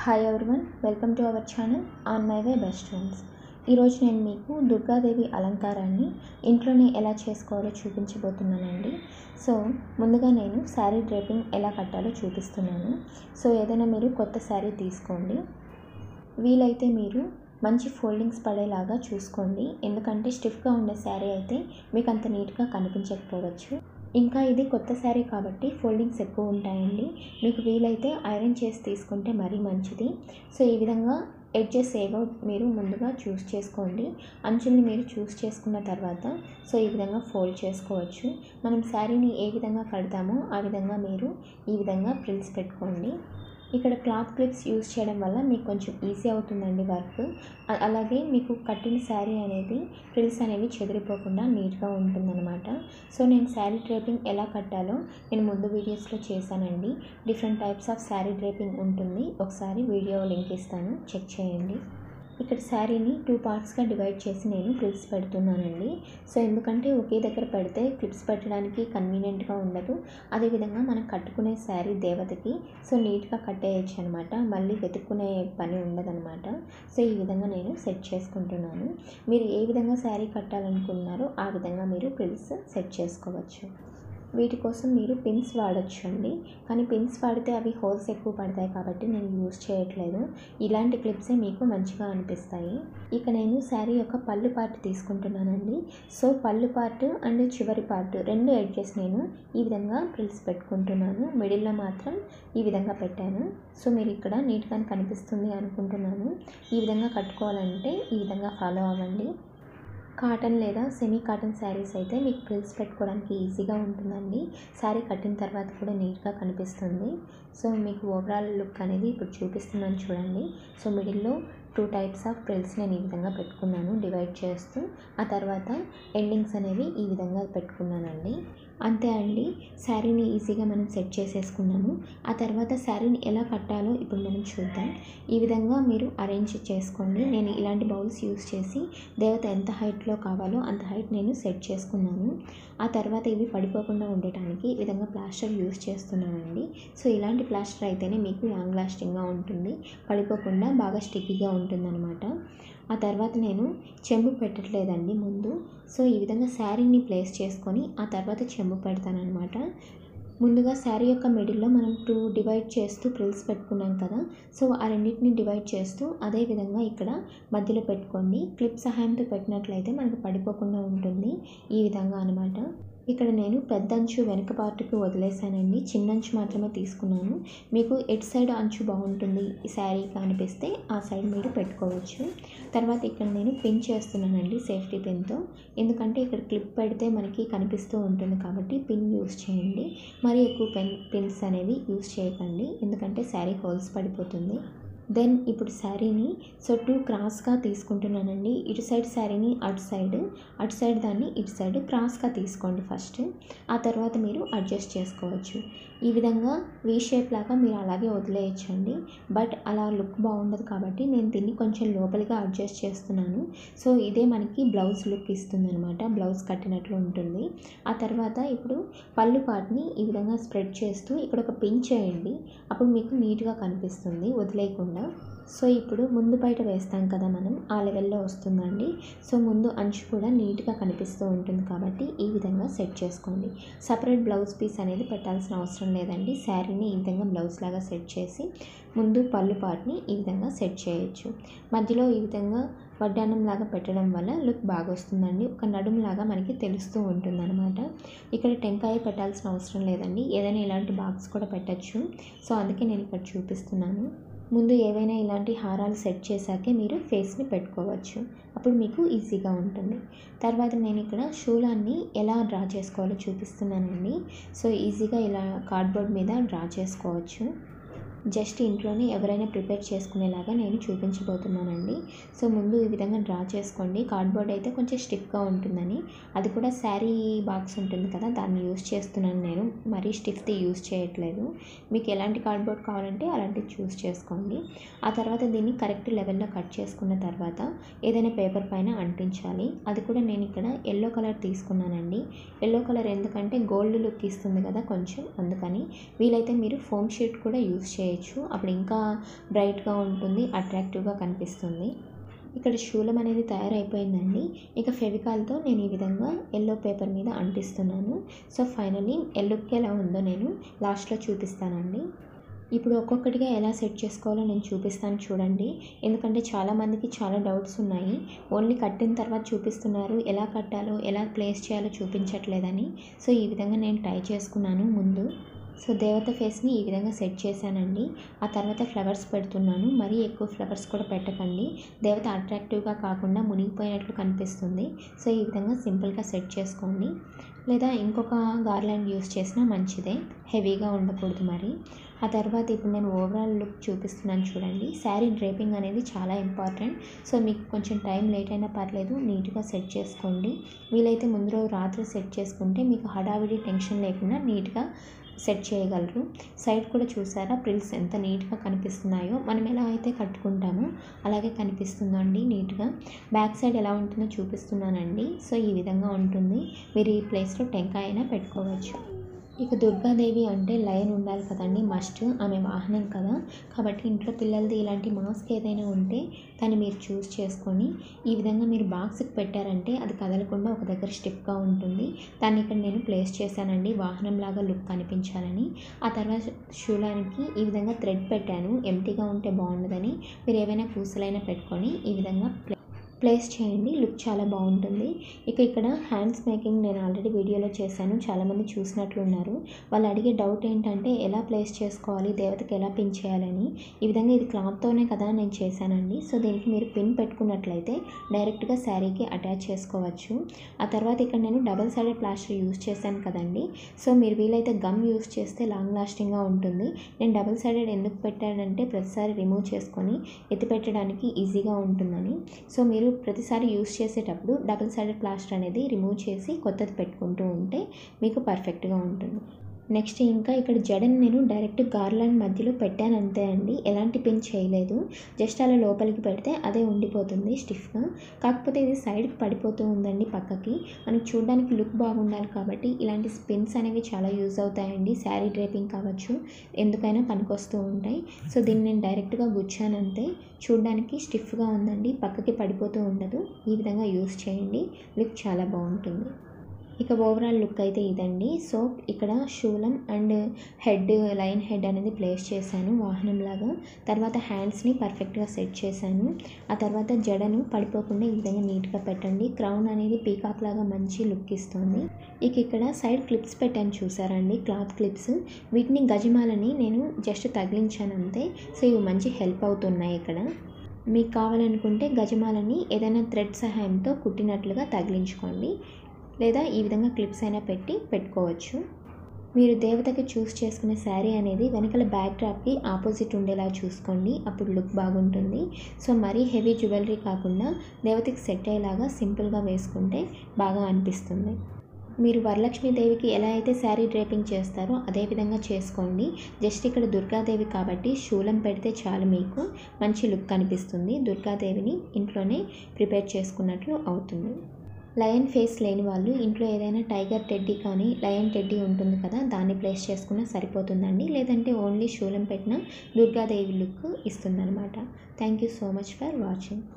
hi everyone welcome to our channel on my way best friends ఈరోజు నేను మీకు దుర్గాదేవి అలంకారాన్ని ఇంట్లోనే ఎలా చేసుకోవాలో చూపించబోతున్నానండి సో ముందుగా నేను శారీ డ్రేపింగ్ ఎలా కట్టాలో చూపిస్తున్నాను సో ఏదైనా మీరు కొత్త శారీ తీసుకోండి వీలైతే మీరు మంచి ఫోల్డింగ్స్ పడేలాగా చూసుకోండి ఎందుకంటే స్టిఫ్గా ఉండే శారీ అయితే మీకు అంత నీట్గా కనిపించకపోవచ్చు ఇంకా ఇది కొత్త శారీ కాబట్టి ఫోల్డింగ్స్ ఎక్కువ ఉంటాయండి మీకు వీలైతే ఐరన్ చేసి తీసుకుంటే మరీ మంచిది సో ఈ విధంగా ఎడ్జెస్ ఏవో మీరు ముందుగా చూస్ చేసుకోండి అంచుల్ని మీరు చూస్ చేసుకున్న తర్వాత సో ఈ విధంగా ఫోల్డ్ చేసుకోవచ్చు మనం శారీని ఏ విధంగా కడతామో ఆ విధంగా మీరు ఈ విధంగా ప్రిల్స్ పెట్టుకోండి ఇక్కడ క్లాత్ క్లిప్స్ యూస్ చేయడం వల్ల మీకు కొంచెం ఈజీ అవుతుందండి వర్క్ అ- అలాగే మీకు కట్టిన శారీ అనేది ఫ్రిల్స్ అనేవి చెదిరిపోకుండా నీట్గా ఉంటుందన్నమాట సో నేను శారీ డ్రేపింగ్ ఎలా కట్టాలో నేను ముందు వీడియోస్లో చేశానండి different types of sari draping ఉంటుంది ఒకసారి వీడియో లింక్ ఇస్తాను చెక్ చేయండి ఇక్కడ శారీని టూ పార్ట్స్గా డివైడ్ చేసి నేను క్లిప్స్ పెడుతున్నానండి సో ఎందుకంటే ఒకే దగ్గర పెడితే క్లిప్స్ పెట్టడానికి కన్వీనియంట్గా ఉండదు అదేవిధంగా మనం కట్టుకునే శారీ దేవతకి సో నీట్గా కట్టేయచ్చు అనమాట మళ్ళీ వెతుక్కునే పని ఉండదన్నమాట సో ఈ విధంగా నేను సెట్ చేసుకుంటున్నాను మీరు ఏ విధంగా శారీ కట్టాలనుకున్నారో ఆ విధంగా మీరు క్లిప్స్ సెట్ చేసుకోవచ్చు వీటి కోసం మీరు పిన్స్ వాడచ్చు అండి కానీ పిన్స్ వాడితే అవి హోల్స్ ఎక్కువ పడతాయి కాబట్టి నేను యూస్ చేయట్లేదు ఇలాంటి క్లిప్సే మీకు మంచిగా అనిపిస్తాయి ఇక నేను శారీ యొక్క పళ్ళు పార్ట్ తీసుకుంటున్నానండి సో పళ్ళు పార్ట్ అండ్ చివరి పార్ట్ రెండు ఎడ్జెస్ నేను ఈ విధంగా ప్రిల్స్ పెట్టుకుంటున్నాను మిడిల్లో మాత్రం ఈ విధంగా పెట్టాను సో మీరు ఇక్కడ నీట్గా కనిపిస్తుంది అనుకుంటున్నాను ఈ విధంగా కట్టుకోవాలంటే ఈ విధంగా ఫాలో అవ్వండి కాటన్ లేదా సెమీ కాటన్ శారీస్ అయితే మీకు ప్రిల్స్ పెట్టుకోవడానికి ఈజీగా ఉంటుందండి శారీ కట్టిన తర్వాత కూడా నీట్గా కనిపిస్తుంది సో మీకు ఓవరాల్ లుక్ అనేది ఇప్పుడు చూపిస్తున్నాను చూడండి సో మిడిల్లో టూ టైప్స్ ఆఫ్ ప్రిల్స్ నేను ఈ విధంగా పెట్టుకున్నాను డివైడ్ చేస్తూ ఆ తర్వాత ఎండింగ్స్ అనేవి ఈ విధంగా పెట్టుకున్నానండి అంతే అండి శారీని ఈజీగా మనం సెట్ చేసేసుకున్నాము ఆ తర్వాత శారీని ఎలా కట్టాలో ఇప్పుడు మనం చూద్దాం ఈ విధంగా మీరు అరేంజ్ చేసుకోండి నేను ఇలాంటి బౌల్స్ యూస్ చేసి దేవత ఎంత హైట్లో కావాలో అంత హైట్ నేను సెట్ చేసుకున్నాను ఆ తర్వాత ఇవి పడిపోకుండా ఉండటానికి ఈ విధంగా ప్లాస్టర్ యూస్ చేస్తున్నానండి సో ఇలాంటి ప్లాస్టర్ అయితేనే మీకు లాంగ్ లాస్టింగ్గా ఉంటుంది పడిపోకుండా బాగా స్టిక్కీగా ఉంటుందన్నమాట ఆ తర్వాత నేను చెంబు పెట్టట్లేదండి ముందు సో ఈ విధంగా శారీని ప్లేస్ చేసుకొని ఆ తర్వాత చెంబు పెడతానమాట ముందుగా శారీ యొక్క మిడిల్లో మనం టూ డివైడ్ చేస్తూ ప్రిల్స్ పెట్టుకున్నాం కదా సో ఆ రెండింటిని డివైడ్ చేస్తూ అదే విధంగా ఇక్కడ మధ్యలో పెట్టుకోండి క్లిప్ సహాయంతో పెట్టినట్లయితే మనకు పడిపోకుండా ఉంటుంది ఈ విధంగా అనమాట ఇక్కడ నేను పెద్ద అంచు వెనక పార్ట్కి వదిలేసానండి చిన్న అంచు మాత్రమే తీసుకున్నాను మీకు ఎటు సైడ్ అంచు బాగుంటుంది ఈ శారీకి అనిపిస్తే ఆ సైడ్ మీరు పెట్టుకోవచ్చు తర్వాత ఇక్కడ నేను పిన్ చేస్తున్నానండి సేఫ్టీ పిన్తో ఎందుకంటే ఇక్కడ క్లిప్ పెడితే మనకి కనిపిస్తూ ఉంటుంది కాబట్టి పిన్ యూస్ చేయండి మరీ ఎక్కువ పెన్ పిన్స్ అనేవి యూస్ చేయకండి ఎందుకంటే శారీ హోల్స్ పడిపోతుంది దెన్ ఇప్పుడు శారీని సో టూ క్రాస్గా తీసుకుంటున్నానండి ఇటు సైడ్ శారీని అటు సైడ్ అటు సైడ్ దాన్ని ఇటు సైడ్ క్రాస్గా తీసుకోండి ఫస్ట్ ఆ తర్వాత మీరు అడ్జస్ట్ చేసుకోవచ్చు ఈ విధంగా వీ షేప్ లాగా మీరు అలాగే వదిలేయచ్చండి బట్ అలా లుక్ బాగుండదు కాబట్టి నేను దీన్ని కొంచెం లోపలిగా అడ్జస్ట్ చేస్తున్నాను సో ఇదే మనకి బ్లౌజ్ లుక్ ఇస్తుంది అనమాట బ్లౌజ్ కట్టినట్లు ఉంటుంది ఆ తర్వాత ఇప్పుడు పళ్ళు పార్ట్ని ఈ విధంగా స్ప్రెడ్ చేస్తూ ఇక్కడ ఒక పిన్ చేయండి అప్పుడు మీకు నీట్గా కనిపిస్తుంది వదిలేయకుండా సో ఇప్పుడు ముందు బయట వేస్తాం కదా మనం ఆ లెవెల్లో వస్తుందండి సో ముందు అంచు కూడా నీట్గా కనిపిస్తూ ఉంటుంది కాబట్టి ఈ విధంగా సెట్ చేసుకోండి సపరేట్ బ్లౌజ్ పీస్ అనేది పెట్టాల్సిన అవసరం లేదండి శారీని ఈ విధంగా బ్లౌజ్ లాగా సెట్ చేసి ముందు పళ్ళు పార్ట్ని ఈ విధంగా సెట్ చేయొచ్చు మధ్యలో ఈ విధంగా వడ్డానం లాగా పెట్టడం వల్ల లుక్ బాగా వస్తుందండి ఒక నడుము లాగా మనకి తెలుస్తూ ఉంటుందన్నమాట ఇక్కడ టెంకాయ పెట్టాల్సిన అవసరం లేదండి ఏదైనా ఇలాంటి బాక్స్ కూడా పెట్టచ్చు సో అందుకే నేను ఇక్కడ చూపిస్తున్నాను ముందు ఏవైనా ఇలాంటి హారాలు సెట్ చేశాకే మీరు ఫేస్ని పెట్టుకోవచ్చు అప్పుడు మీకు ఈజీగా ఉంటుంది తర్వాత నేను ఇక్కడ శూలాన్ని ఎలా డ్రా చేసుకోవాలో చూపిస్తున్నానండి సో ఈజీగా ఇలా కార్డ్బోర్డ్ మీద డ్రా చేసుకోవచ్చు జస్ట్ ఇంట్లోనే ఎవరైనా ప్రిపేర్ చేసుకునేలాగా నేను చూపించబోతున్నానండి సో ముందు ఈ విధంగా డ్రా చేసుకోండి కార్డ్బోర్డ్ అయితే కొంచెం స్టిఫ్గా ఉంటుందని అది కూడా శారీ బాక్స్ ఉంటుంది కదా దాన్ని యూస్ చేస్తున్నాను నేను మరీ స్టిఫ్ది యూస్ చేయట్లేదు మీకు ఎలాంటి కార్డ్బోర్డ్ కావాలంటే అలాంటివి చూస్ చేసుకోండి ఆ తర్వాత దీన్ని కరెక్ట్ లెవెల్లో కట్ చేసుకున్న తర్వాత ఏదైనా పేపర్ పైన అంటించాలి అది కూడా నేను ఇక్కడ ఎల్లో కలర్ తీసుకున్నానండి ఎల్లో కలర్ ఎందుకంటే గోల్డ్ లుక్ ఇస్తుంది కదా కొంచెం అందుకని వీలైతే మీరు ఫోమ్ షీట్ కూడా యూస్ చేయొచ్చు చేయొచ్చు అప్పుడు ఇంకా బ్రైట్గా ఉంటుంది అట్రాక్టివ్గా కనిపిస్తుంది ఇక్కడ శూలం అనేది తయారైపోయిందండి ఇక ఫెవికాల్తో నేను ఈ విధంగా ఎల్లో పేపర్ మీద అంటిస్తున్నాను సో ఫైనలీ ఎల్లుకి ఎలా ఉందో నేను లాస్ట్లో చూపిస్తానండి ఇప్పుడు ఒక్కొక్కటిగా ఎలా సెట్ చేసుకోవాలో నేను చూపిస్తాను చూడండి ఎందుకంటే చాలామందికి చాలా డౌట్స్ ఉన్నాయి ఓన్లీ కట్టిన తర్వాత చూపిస్తున్నారు ఎలా కట్టాలో ఎలా ప్లేస్ చేయాలో చూపించట్లేదని సో ఈ విధంగా నేను ట్రై చేసుకున్నాను ముందు సో దేవత ఫేస్ని ఈ విధంగా సెట్ చేశానండి ఆ తర్వాత ఫ్లవర్స్ పెడుతున్నాను మరీ ఎక్కువ ఫ్లవర్స్ కూడా పెట్టకండి దేవత అట్రాక్టివ్గా కాకుండా మునిగిపోయినట్లు కనిపిస్తుంది సో ఈ విధంగా సింపుల్గా సెట్ చేసుకోండి లేదా ఇంకొక గార్లాండ్ యూస్ చేసినా మంచిదే హెవీగా ఉండకూడదు మరి ఆ తర్వాత ఇప్పుడు నేను ఓవరాల్ లుక్ చూపిస్తున్నాను చూడండి శారీ డ్రేపింగ్ అనేది చాలా ఇంపార్టెంట్ సో మీకు కొంచెం టైం లేట్ అయినా పర్లేదు నీట్గా సెట్ చేసుకోండి వీలైతే ముందు రోజు రాత్రి సెట్ చేసుకుంటే మీకు హడావిడి టెన్షన్ లేకుండా నీట్గా సెట్ చేయగలరు సైడ్ కూడా చూసారా ప్రిల్స్ ఎంత నీట్గా కనిపిస్తున్నాయో మనం ఎలా అయితే కట్టుకుంటామో అలాగే కనిపిస్తుందండి నీట్గా బ్యాక్ సైడ్ ఎలా ఉంటుందో చూపిస్తున్నానండి సో ఈ విధంగా ఉంటుంది మీరు ఈ ప్లేస్లో టెంకాయ అయినా పెట్టుకోవచ్చు ఇక దుర్గాదేవి అంటే లయన్ ఉండాలి కదండి మస్ట్ ఆమె వాహనం కదా కాబట్టి ఇంట్లో పిల్లలది ఇలాంటి మాస్క్ ఏదైనా ఉంటే దాన్ని మీరు చూస్ చేసుకొని ఈ విధంగా మీరు బాక్స్కి పెట్టారంటే అది కదలకుండా ఒక దగ్గర స్టిఫ్గా ఉంటుంది దాన్ని ఇక్కడ నేను ప్లేస్ చేశానండి వాహనంలాగా లుక్ కనిపించాలని ఆ తర్వాత శూలానికి ఈ విధంగా థ్రెడ్ పెట్టాను ఎంటీగా ఉంటే బాగుండదని మీరు ఏవైనా పూసలైనా పెట్టుకొని ఈ విధంగా ప్లే ప్లేస్ చేయండి లుక్ చాలా బాగుంటుంది ఇక ఇక్కడ హ్యాండ్స్ మేకింగ్ నేను ఆల్రెడీ వీడియోలో చేశాను చాలామంది చూసినట్లు ఉన్నారు వాళ్ళు అడిగే డౌట్ ఏంటంటే ఎలా ప్లేస్ చేసుకోవాలి దేవతకి ఎలా పిన్ చేయాలని ఈ విధంగా ఇది క్లాత్తోనే కదా నేను చేశానండి సో దీనికి మీరు పిన్ పెట్టుకున్నట్లయితే డైరెక్ట్గా శారీకి అటాచ్ చేసుకోవచ్చు ఆ తర్వాత ఇక్కడ నేను డబల్ సైడెడ్ ప్లాస్టర్ యూస్ చేశాను కదండి సో మీరు వీలైతే గమ్ యూస్ చేస్తే లాంగ్ లాస్టింగ్గా ఉంటుంది నేను డబల్ సైడెడ్ ఎందుకు పెట్టానంటే ప్రతిసారి రిమూవ్ చేసుకొని ఎత్తి పెట్టడానికి ఈజీగా ఉంటుందని సో మీరు ప్రతిసారి యూస్ చేసేటప్పుడు డబుల్ సైడెడ్ ప్లాస్టర్ అనేది రిమూవ్ చేసి కొత్తది పెట్టుకుంటూ ఉంటే మీకు పర్ఫెక్ట్గా ఉంటుంది నెక్స్ట్ ఇంకా ఇక్కడ జడని నేను డైరెక్ట్ గార్లాండ్ మధ్యలో పెట్టాను అంతే అండి ఎలాంటి పిన్ చేయలేదు జస్ట్ అలా లోపలికి పెడితే అదే ఉండిపోతుంది స్టిఫ్గా కాకపోతే ఇది సైడ్కి పడిపోతూ ఉందండి పక్కకి మనకి చూడడానికి లుక్ బాగుండాలి కాబట్టి ఇలాంటి పిన్స్ అనేవి చాలా యూజ్ అవుతాయండి శారీ డ్రేపింగ్ కావచ్చు ఎందుకైనా పనికొస్తూ ఉంటాయి సో దీన్ని నేను డైరెక్ట్గా గుచ్చాను అంతే చూడడానికి స్టిఫ్గా ఉందండి పక్కకి పడిపోతూ ఉండదు ఈ విధంగా యూస్ చేయండి లుక్ చాలా బాగుంటుంది ఇక ఓవరాల్ లుక్ అయితే ఇదండి సో ఇక్కడ శూలం అండ్ హెడ్ లైన్ హెడ్ అనేది ప్లేస్ చేశాను వాహనంలాగా తర్వాత హ్యాండ్స్ని పర్ఫెక్ట్గా సెట్ చేశాను ఆ తర్వాత జడను పడిపోకుండా ఈ విధంగా నీట్గా పెట్టండి క్రౌన్ అనేది పీకాక్ లాగా మంచి లుక్ ఇస్తుంది ఇక ఇక్కడ సైడ్ క్లిప్స్ పెట్టాను చూసారండి క్లాత్ క్లిప్స్ వీటిని గజమాలని నేను జస్ట్ తగిలించాను అంతే సో ఇవి మంచి హెల్ప్ అవుతున్నాయి ఇక్కడ మీకు కావాలనుకుంటే గజమాలని ఏదైనా థ్రెడ్ సహాయంతో కుట్టినట్లుగా తగిలించుకోండి లేదా ఈ విధంగా క్లిప్స్ అయినా పెట్టి పెట్టుకోవచ్చు మీరు దేవతకి చూస్ చేసుకునే శారీ అనేది వెనకాల బ్యాక్ డ్రాప్కి ఆపోజిట్ ఉండేలా చూసుకోండి అప్పుడు లుక్ బాగుంటుంది సో మరీ హెవీ జ్యువెలరీ కాకుండా దేవతకి సెట్ అయ్యేలాగా సింపుల్గా వేసుకుంటే బాగా అనిపిస్తుంది మీరు వరలక్ష్మీదేవికి ఎలా అయితే శారీ డ్రేపింగ్ చేస్తారో అదే విధంగా చేసుకోండి జస్ట్ ఇక్కడ దుర్గాదేవి కాబట్టి శూలం పెడితే చాలు మీకు మంచి లుక్ కనిపిస్తుంది దుర్గాదేవిని ఇంట్లోనే ప్రిపేర్ చేసుకున్నట్లు అవుతుంది లయన్ ఫేస్ లేని వాళ్ళు ఇంట్లో ఏదైనా టైగర్ టెడ్డీ కానీ లయన్ టెడ్డీ ఉంటుంది కదా దాన్ని ప్లేస్ చేసుకున్నా సరిపోతుందండి లేదంటే ఓన్లీ శూలం పెట్టిన దుర్గాదేవి లుక్ ఇస్తుందన్నమాట thank you so much for watching